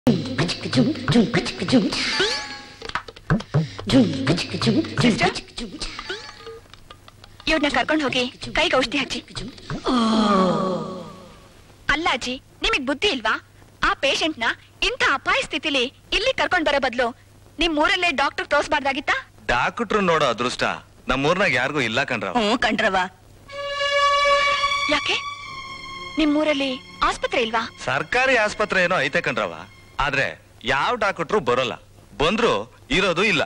ಇವ್ರನ್ನ ಕರ್ಕೊಂಡು ಹೋಗಿ ಕೈಗೆ ಔಷಧಿ ಹಚ್ಚಿ ಅಲ್ಲ ಅಜ್ಜಿ ನಿಮಗ್ ಬುದ್ಧಿ ಇಲ್ವಾ ಆ ಪೇಷಂಟ್ ನ ಇಂಥ ಅಪಾಯ ಸ್ಥಿತಿಲಿ ಇಲ್ಲಿ ಕರ್ಕೊಂಡ್ ಬರೋ ಬದಲು ನಿಮ್ ಊರಲ್ಲೇ ಡಾಕ್ಟರ್ ತೋರ್ಸ್ಬಾರ್ದಾಗಿತ್ತಾ ಡಾಕ್ಟ್ರು ನೋಡೋ ಅದೃಷ್ಟ ನಮ್ಮೂರ್ನಾಗ ಯಾರಿಗೂ ಇಲ್ಲ ಕಣ್ರವ ಹ್ಞೂ ಕಣ್ರವ ಯಾಕೆ ನಿಮ್ ಊರಲ್ಲಿ ಆಸ್ಪತ್ರೆ ಇಲ್ವಾ ಸರ್ಕಾರಿ ಆಸ್ಪತ್ರೆ ಏನೋ ಐತೆ ಕಣ್ರವ ಆದ್ರೆ ಯಾವ ಡಾಕ್ಟ್ರು ಬರೋಲ್ಲ ಬಂದ್ರು ಇರೋದು ಇಲ್ಲ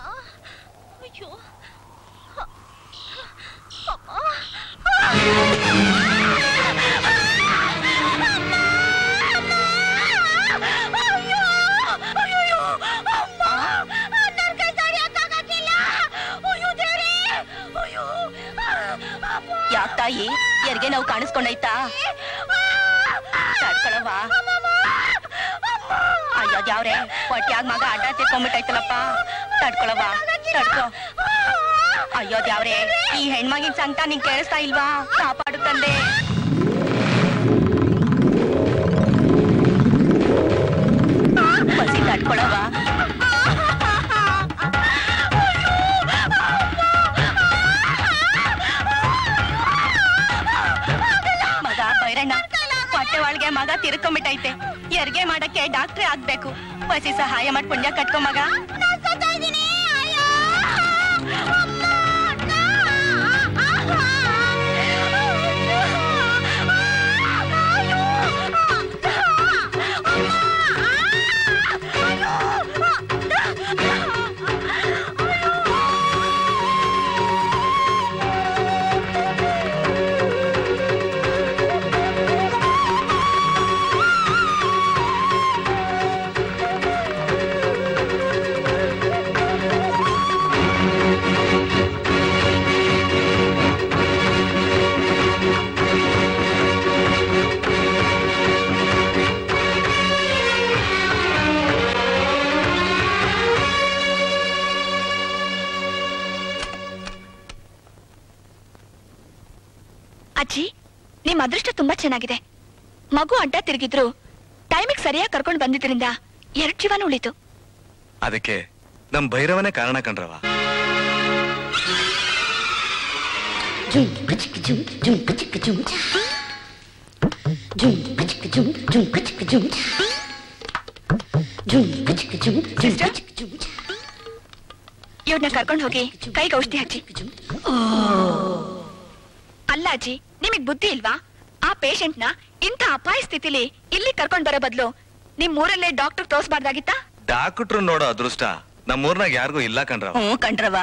ಯಾಕ್ ತಾಯಿ ಯಾರಿಗೆ ನಾವು ಕಾಣಿಸ್ಕೊಂಡೈತಾ ತಡ್ಕೊಳವ್ವ ಅಯ್ಯೋ ಯಾವ್ರೆ ಹೊಟ್ಯಾಗ ಮಗ ಅಡ್ಡ ತೆಕ್ಕೊಂಬಿಟ್ಟೈತಲಪ್ಪ ತಡ್ಕೊಳವ್ವ ತಡ್ಕೊ ಅಯ್ಯೋ ಯಾವ್ರೆ ಈ ಹೆಣ್ಮಗಿನ ಸಂಕಟ ನಿಂಗ್ ಕೇಳಿಸ್ತಾ ಇಲ್ವಾ ಕಾಪಾಡು ತಂದೆ ಬಸಿ ತಡ್ಕೊಳವ್ವ ಮಗ ಬೈರಣ್ಣ ಹೊಟ್ಟೆ ಒಳಗೆ ಮಗ ತಿರ್ಕೊಂಬಿಟ್ಟೈತೆ ಹೆರಿಗೆ ಮಾಡಕ್ಕೆ ಡಾಕ್ಟ್ರೇ ಆಗ್ಬೇಕು ಬಸಿ ಸಹಾಯ ಮಾಡಿ ಪುಣ್ಯ ಕಟ್ಕೊ ಮಗ ಅಜ್ಜಿ ನಿಮ್ ಅದೃಷ್ಟ ತುಂಬಾ ಚೆನ್ನಾಗಿದೆ ಮಗು ಅಡ್ಡ ತಿರುಗಿದ್ರು ಟೈಮಿಗೆ ಸರಿಯಾಗಿ ಕರ್ಕೊಂಡ್ ಬಂದಿದ್ರಿಂದ ಎರಡ್ ಜೀವನ ಉಳಿತು ಅದಕ್ಕೆ ನಮ್ ಭೈರವನೇ ಕಾರಣ ಕಣ್ರವ ಇವ್ರನ್ನ ಕರ್ಕೊಂಡು ಹೋಗಿ ಕೈಗೆ ಔಷಧಿ ಹಚ್ಚಿ ಅಲ್ಲ ಅಜ್ಜಿ ನಿಮಗ್ ಬುದ್ಧಿ ಇಲ್ವಾ ಆ ಪೇಷಂಟ್ ನ ಇಂಥ ಅಪಾಯ ಸ್ಥಿತಿಲಿ ಇಲ್ಲಿ ಕರ್ಕೊಂಡ್ ಬರೋ ಬದಲು ನಿಮ್ ಊರಲ್ಲೇ ಡಾಕ್ಟರ್ ತೋರ್ಸ್ಬಾರ್ದಾಗಿತ್ತಾ ಡಾಕ್ಟ್ರು ನೋಡೋ ಅದೃಷ್ಟ ನಮ್ಮೂರ್ನಾಗ ಯಾರಿಗೂ ಇಲ್ಲ ಕಣ್ರವ ಹ್ಞೂ ಕಣ್ರವ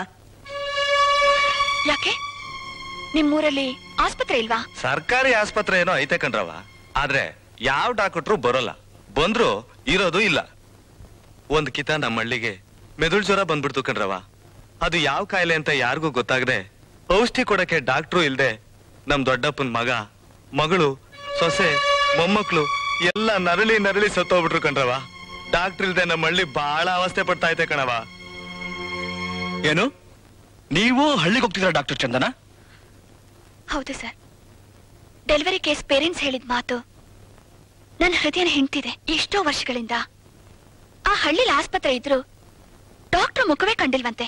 ಯಾಕೆ ನಿಮ್ ಊರಲ್ಲಿ ಆಸ್ಪತ್ರೆ ಇಲ್ವಾ ಸರ್ಕಾರಿ ಆಸ್ಪತ್ರೆ ಏನೋ ಐತೆ ಕಣ್ರವ ಆದ್ರೆ ಯಾವ ಡಾಕ್ಟ್ರು ಬರೋಲ್ಲ ಬಂದ್ರು ಇರೋದು ಇಲ್ಲ ಒಂದ್ ಕಿತ ನಮ್ಮ ಹಳ್ಳಿಗೆ ಮೆದುಳು ಜ್ವರ ಬಂದ್ಬಿಡ್ತು ಕಣ್ರವ ಅದು ಯಾವ ಕಾಯಿಲೆ ಅಂತ ಯಾರಿಗೂ ಗೊತ್ತಾಗದೆ ಔಷಧಿ ಕೊಡಕ್ಕೆ ಡಾಕ್ಟ್ರು ಇಲ್ದೆ ನಮ್ ದೊಡ್ಡಪ್ಪನ್ ಮಗ ಮಗಳು ಸೊಸೆ ಮೊಮ್ಮಕ್ಳು ಎಲ್ಲ ನರಳಿ ನರಳಿ ಸತ್ತೋಗ್ಬಿಟ್ರು ಕಣ್ರವ ಡಾಕ್ಟ್ರ್ ಇಲ್ದೆ ನಮ್ಮ ಹಳ್ಳಿ ಬಹಳ ಅವಸ್ಥೆ ಪಡ್ತಾ ಐತೆ ಕಣವ ಏನು ನೀವು ಹಳ್ಳಿಗೆ ಹೋಗ್ತಿದ್ರ ಡಾಕ್ಟರ್ ಚಂದನ ಹೌದು ಸರ್ ಡೆಲಿವರಿ ಕೇಸ್ ಪೇರೆಂಟ್ಸ್ ಹೇಳಿದ ಮಾತು ನನ್ನ ಹೃದಯನ ಹಿಂಡ್ತಿದೆ ಎಷ್ಟೋ ವರ್ಷಗಳಿಂದ ಆ ಹಳ್ಳಿಲಿ ಆಸ್ಪತ್ರೆ ಇದ್ರು ಡಾಕ್ಟರ್ ಮುಖವೇ ಕಂಡಿಲ್ವಂತೆ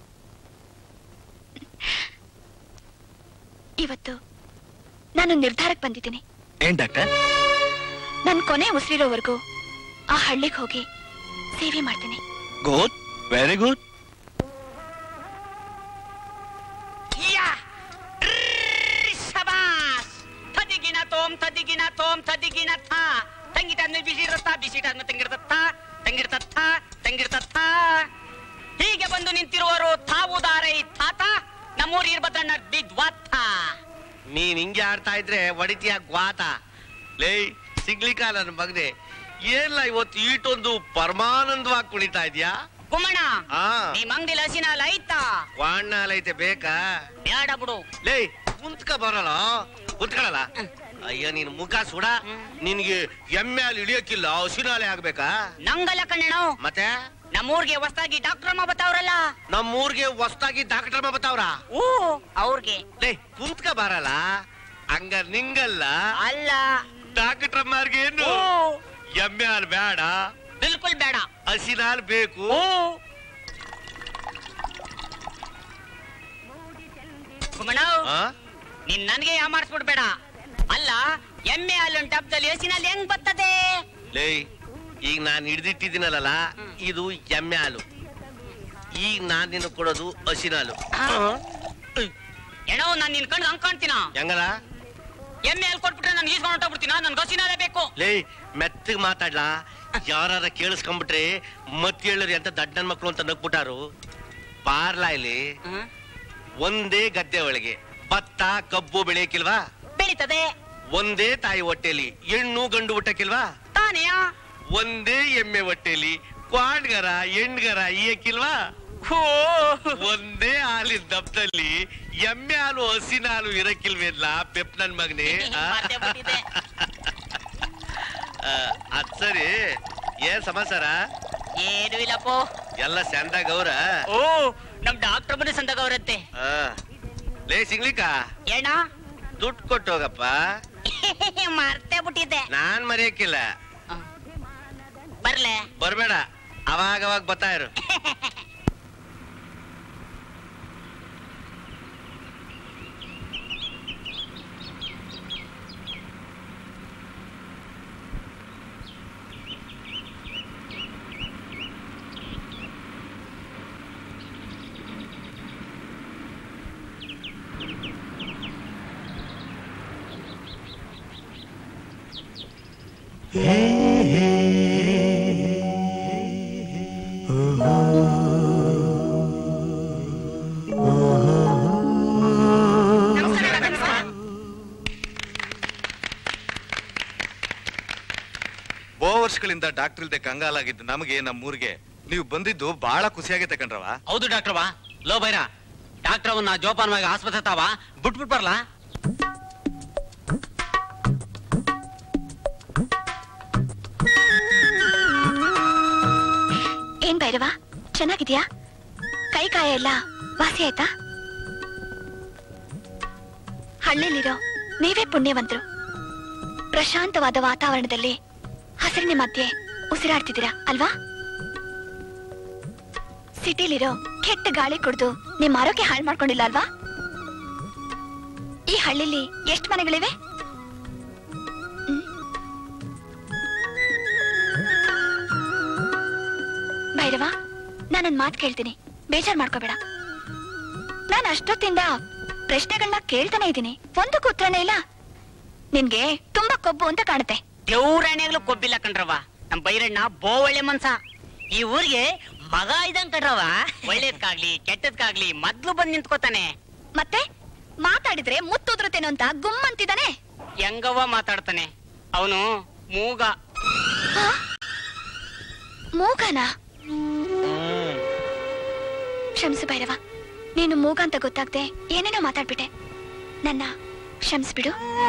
ಇವತ್ತು ನಾನು ನಿರ್ಧಾರಕ್ಕೆ ಬಂದಿದ್ದೀನಿ ಏನ್ ಡಾಕ್ಟರ್ ನನ್ನ ಕೊನೆ ಉಸಿರಿರೋವರೆಗೂ ಆ ಹಳ್ಳಿಗೆ ಹೋಗಿ ಸೇವೆ ಮಾಡ್ತೀನಿ ಗುಡ್ ವೆರಿ ಗುಡ್ ಶಬಾಸ್ ತದಿಗಿನ ತೋಮ್ ತದಿಗಿನ ತೋಮ್ ತದಿಗಿನ ಥಾ ತಂಗಿಟನ್ನು ಬಿಸಿರತ್ತ ಬಿಸಿಟನ್ನು ತಂಗಿಡ್ತತ್ತ ತಂಗಿಡ್ತತ್ತ ತಂಗಿಡ್ತತ್ತ ಹೀಗೆ ಬಂದು ನಿಂತಿರುವರು ತಾವು ದಾರೈ ತಾತ ನಮ್ಮೂರ್ ಇರ್ಬದ್ರಣ್ಣ ಬಿದ್ವಾತ್ತ ನೀನ್ ಹಿಂಗೆ ಆಡ್ತಾ ಇದ್ರೆ ಹೊಡಿತೀಯ ಗ್ವಾತ ಲೇ ಸಿಗ್ಲಿಕ್ಕ ನನ್ನ ಮಗನೆ ಏನ್ಲ ಇವತ್ತು ಈಟೊಂದು ಪರಮಾನಂದವಾಗಿ ಕುಣಿತಾ ಇದ್ಯಾ ಗುಮ್ಮಣ್ಣ ಆ ನಿಮ್ ಅಂಗಡಿಲಿ ಹಸಿನ ಹಾಲ್ ಐತಾ ವಾಣ್ಣಾಲೈತೆ ಬೇಕಾ ಬೇಡ ಬಿಡು ಲೇ ಕುಂತ್ಕ ಬರಲ್ಲ ಕುಂತ್ಕೊಳ್ಳಲ್ಲ ಅಯ್ಯೋ ನಿನ್ ಮುಖ ಸುಡ ನಿನ್ಗೆ ಎಮ್ಮೆ ಅಲ್ಲಿ ಇಳಿಯಕ್ಕಿಲ್ಲ ಹಸಿನಾಲೆ ಆಗ್ಬೇಕಾ ನಂಗಲ್ಲ ಕಣ್ಣಣ್ಣ ಮತ್ತೆ ನಮ್ಮೂರ್ಗೆ ಹೊಸದಾಗಿ ಡಾಕ್ಟರ್ ಅಮ್ಮ ಬತ್ತಾವ್ರಲ್ಲ ನಮ್ಮೂರ್ಗೆ ಹೊಸ್ದಾಗಿ ಡಾಕ್ಟರ್ ಬತ್ತಾವ್ರ ಓ ಅವ್ರಿಗೆ ಲೇ ಕುಂತ್ಕ ಬರಲ್ಲ ಹಂಗ ನಿಂಗಲ್ಲ ಅಲ್ಲ ಡಾಕ್ಟರ್ ಅಮ್ಮಾರ್ಗೆ ಏನು ಓ ಎಮ್ಮೆ ಹಾಲು ಬೇಡ ಹಾಲ್ ಬೇಡ ಹಸಿನಾಲ್ ಬೇಕು ಓ ಗುಮ್ಮಣ್ಣ ಆ? ನೀನ್ ನನಗೆ ಯಾಮಾರಿಸ್ಬಿಡ್ಬೇಡ ಅಲ್ಲ ಎಮ್ಮೆ ಹಾಲುಂಟು ಡಬ್ದಲ್ಲಿ ಹಸಿನಲ್ಲಿ ಹೆಂಗ್ ಬರ್ತದೆ ಲೇ ಈಗ ನಾನು ಹಿಡ್ದಿಟ್ಟಿದ್ದೀನಲ್ಲ ಇದು ಎಮ್ಮೆ ಹಾಲು ಈಗ ನಾನ್ ನಿನ್ನ ಕೊಡೋದು ಹಸಿನಾಲು ಏನೋ ನಾನು ನಿನ್ ಕಣ್ಗೆ ಹಂಗ್ ಕಾಣ್ತೀನ ಹೆಂಗಲ್ಲ ಎಮ್ಮೆ ಹಾಲು ಕೊಟ್ಬಿಟ್ರೆ ನಾನು ಈಸ್ಕೊಂಡು ಹೊಂಟೋಗ್ಬಿಡ್ತೀನ ನನ್ಗೆ ಹಸಿನಾಲೇ ಬೇಕು ಲೇ ಮೆತ್ತಗ್ ಮಾತಾಡ್ಲಾ ಯಾರ ಕೇಳಿಸ್ಕೊಂಡ್ಬಿಟ್ರೆ ಮತ್ ಹೇಳರಿ ಅಂತ ದಡ್ಡನ್ ಮಕ್ಳು ಅಂತ ನಗ್ಬಿಟ್ಟಾರು ಪಾರ್ಲಾ ಇಲ್ಲಿ ಹ್ಮ್? ಒಂದೇ ಗದ್ದೆ ಒಳಗೆ ಭತ್ತ ಕಬ್ಬು ಬೆಳೆಯಕ್ಕಿಲ್ವಾ ಬೆಳೀತದೆ ಒಂದೇ ತಾಯಿ ಹೊಟ್ಟೆಲಿ ಹೆಣ್ಣು ಗಂಡು ಹುಟ್ಟಕ್ಕಿಲ್ವಾ ತಾನೆಯಾ ಒಂದೇ ಎಮ್ಮೆ ಹೊಟ್ಟೆಲಿ ಕ್ವಾಡ್ಗರ ಹೆಣ್ಗರ ಈಯಕ್ಕಿಲ್ವಾ ಹೋ ಒಂದೇ ಹಾಲಿನ ದಬ್ದಲ್ಲಿ ಎಮ್ಮೆ ಹಾಲು ಹಸಿನ ಹಾಲು ಇರಕ್ಕಿಲ್ವೇನ್ಲ ಪೆಪ್ ನನ್ ಮಗನೇ ಆ? ಮರ್ತೇ ಬಿಟ್ಟಿದ್ದೆ. ಆ, ಅದ್ ಸರಿ ಏನ್ ಸಮಾಚಾರ ಏನು ಇಲ್ಲಪ್ಪೋ ಎಲ್ಲ ಚಂದಾಗ ಅವ್ರ ಓ ನಮ್ ಡಾಕ್ಟರ್ ಬಂದು ಸಂದಾಗ ಅವರತ್ತೆ ಆ. ಲೇ ಸಿಗ್ಲಿಕ್ಕ ಏನ ದುಡ್ಡು ಕೊಟ್ಟು ಹೋಗಪ್ಪ ಮರ್ತೇ ಬಿಟ್ಟಿದ್ದೆ ನಾನ್ ಮರೆಯಕ್ಕಿಲ್ಲ ಬರ್ಲೆ ಬರ್ಬೇಡ ಅವಾಗ ಅವಾಗ ಬರ್ತಾ ಇರು ಬೋ ವರ್ಷಗಳಿಂದ ಡಾಕ್ಟರ್ ಇಲ್ದೆ ಕಂಗಾಲಾಗಿದ್ದು ನಮಗೆ ನಮ್ಮೂರಿಗೆ ನೀವು ಬಂದಿದ್ದು ಬಹಳ ಖುಷಿಯಾಗೈತೆ ಕಣ್ರವ ಹೌದು ಡಾಕ್ಟರ್ ವಾ ಲೋ ಬೈರ ಡಾಕ್ಟರ್ ಅವನ್ನ ಜೋಪಾನವಾಗಿ ಆಸ್ಪತ್ರೆ ತಾವ ಬಿಟ್ಬಿಟ್ ಬರ್ಲಾ ಏನ್ ಭೈರವ ಚೆನ್ನಾಗಿದ್ಯಾ ಕೈ ಕಾಯ ಎಲ್ಲ ವಾಸಿ ಆಯ್ತಾ ಹಳ್ಳಿಲಿರೋ ನೀವೇ ಪುಣ್ಯವಂತರು ಪ್ರಶಾಂತವಾದ ವಾತಾವರಣದಲ್ಲಿ ಹಸಿರಿನ ಮಧ್ಯೆ ಉಸಿರಾಡ್ತಿದ್ದೀರಾ ಅಲ್ವಾ ಸಿಟಿಲಿರೋ ಕೆಟ್ಟ ಗಾಳಿ ಕುಡ್ದು ನಿಮ್ ಆರೋಗ್ಯ ಹಾಳು ಮಾಡ್ಕೊಂಡಿಲ್ಲ ಅಲ್ವಾ ಈ ಹಳ್ಳಿಲಿ ಎಷ್ಟು ಮನೆಗಳಿವೆ ಹ್ಮ್. ಭೈರವ ನಾನೊಂದ್ ಮಾತು ಕೇಳ್ತೀನಿ ಬೇಜಾರ್ ಮಾಡ್ಕೋಬೇಡ ನಾನು ಅಷ್ಟೊತ್ತಿಂದ ಪ್ರಶ್ನೆಗಳನ್ನ ಕೇಳ್ತಾನೆ ಇದ್ದೀನಿ ಒಂದಕ್ಕೂ ಉತ್ತರನೇ ಇಲ್ಲ ನಿನ್ಗೆ ತುಂಬಾ ಕೊಬ್ಬು ಅಂತ ಕಾಣುತ್ತೆ ದೇವ್ರಾಣ್ಯಾಗ್ಲೂ ಕೊಬ್ಬಿಲ್ಲ ಕಣ್ರವ ನಮ್ ಬೈರಣ್ಣ ಬೋ ಒಳ್ಳೆ ಮನ್ಸ ಈ ಊರಿಗೆ ಮಗ ಇದಂಗ್ ಕಣ್ರವ ಒಳ್ಳೇದ್ಕಾಗ್ಲಿ ಕೆಟ್ಟದ್ಕಾಗ್ಲಿ ಮೊದ್ಲು ಬಂದ್ ನಿಂತ್ಕೋತಾನೆ ಮತ್ತೆ ಮಾತಾಡಿದ್ರೆ ಮುತ್ತುದ್ರತೇನೋ ಅಂತ ಗುಮ್ ಅಂತಿದ್ದಾನೆ ಹೆಂಗವ್ವ ಮಾತಾಡ್ತಾನೆ ಅವನು ಮೂಗ ಆ? ಮೂಗನ ಕ್ಷಮಿಸು ಭೈರವ ನೀನು ಮೂಗ ಅಂತ ಗೊತ್ತಾಗ್ದೆ ಏನೇನೋ ಮಾತಾಡ್ಬಿಟ್ಟೆ ನನ್ನ ಕ್ಷಮಿಸ್ಬಿಡು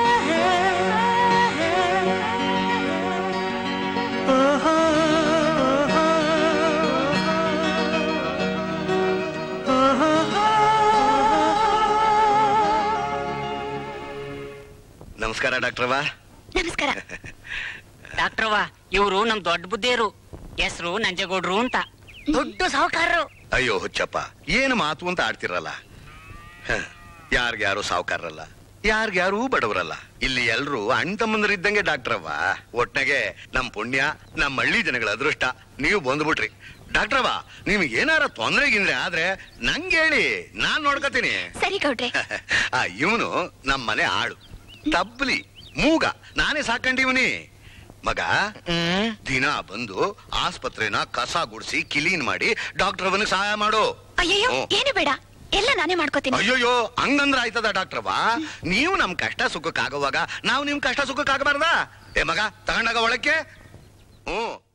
ನಮಸ್ಕಾರ ಡಾಕ್ಟ್ರವಾ ನಮಸ್ಕಾರ ಡಾಕ್ಟ್ರವ್ವ ಇವ್ರು ನಮ್ ದೊಡ್ಡ ಬುದ್ಧಿಯರು ಹೆಸರು ನಂಜೇಗೌಡ್ರು ಅಂತ ದೊಡ್ಡ ಸಾಹುಕಾರರು ಅಯ್ಯೋ ಹುಚ್ಚಪ್ಪ ಏನು ಮಾತು ಅಂತ ಆಡ್ತಿರಲ್ಲ ಹ, ಯಾರ್ಗ್ಯಾರು ಸಾವುಕಾರರಲ್ಲ ಯಾರ್ಗ್ಯಾರು ಬಡವರಲ್ಲ ಇಲ್ಲಿ ಎಲ್ರು ಅಣ್ಣ ತಮ್ಮಂದ್ರಿದ್ದಂಗೆ ಡಾಕ್ಟ್ರವ್ವ ಒಟ್ನಾಗೆ ನಮ್ ಪುಣ್ಯ ನಮ್ ಹಳ್ಳಿ ಜನಗಳ ಅದೃಷ್ಟ ನೀವು ಬಂದ್ಬಿಟ್ರಿ ಡಾಕ್ಟ್ರವ್ವ ನಿಮ್ಗೆ ಏನಾರ ತೊಂದ್ರೆ ಗಿಂದ್ರೆ ಆದ್ರೆ ನಂಗೆ ಹೇಳಿ ನಾನ್ ನೋಡ್ಕತೀನಿ ಸರಿ ಗೌಡ್ರೆ ಆ ಇವನು ನಮ್ಮ ಮನೆ ಆಳು ತಬ್ಲಿ ಮೂಗ ನಾನೇ ಸಾಕೊಂಡಿವ್ನಿ ಮಗ ದಿನ ಬಂದು ಆಸ್ಪತ್ರೆನ ಕಸ ಗುಡಿಸಿ ಕ್ಲೀನ್ ಮಾಡಿ ಡಾಕ್ಟರ್ ಅವನಿಗೆ ಸಹಾಯ ಮಾಡು ಅಯ್ಯಯ್ಯೋ ಹ್ಮ್. ಏನು ಬೇಡ ಎಲ್ಲ ನಾನೇ ಮಾಡ್ಕೋತೀನಿ ಅಯ್ಯೋಯ್ಯೋ ಹಂಗಂದ್ರ ಆಯ್ತದ ಡಾಕ್ಟ್ರವ್ವ ನೀವು ನಮ್ ಕಷ್ಟ ಸುಖಕ್ಕಾಗುವಾಗ ನಾವು ನಿಮ್ ಕಷ್ಟ ಸುಖಕ್ಕಾಗಬಾರ್ದಾ ಏ ಮಗ ತಗೊಂಡಾಗ ಒಳಕ್ಕೆ ಹ್ಮ್